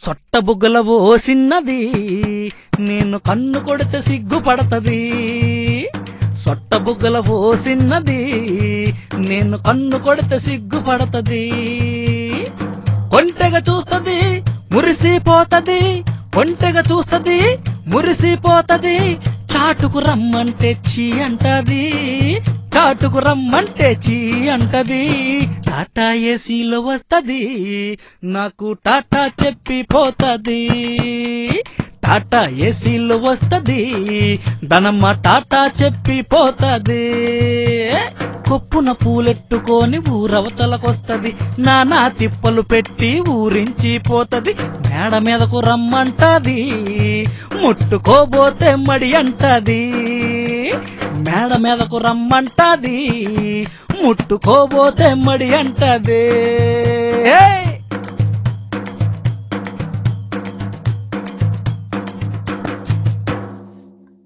సొట్టబుగ్గల ఓసిన్నది నేను కన్ను కొడితే సిగ్గుపడతది సొట్టబుగ్గల ఓసిన్నది నేను కన్ను కొడితే సిగ్గుపడతది కొంటెగా చూస్తది మురిసిపోతది కొంటెగా చూస్తది మురిసిపోతది చాటుకు రమ్మంటే చీ అంటది చాటుకు రమ్మంటే చీ అంటది టాటా ఏసీలో వస్తది నాకు టాటా చెప్పి పోతది టాటా ఏసీలో వస్తది ధనమ్మ టాటా చెప్పి పోతది కొప్పున పూలెట్టుకొని ఊరవతలకొస్తది నానా తిప్పలు పెట్టి ఊరించి పోతది మేడ మీదకు రమ్మంటది ముట్టుకోబోతే మడి అంటది మేడ మీదకు రమ్మంటది ముట్టుకోబోతే మడి అంటది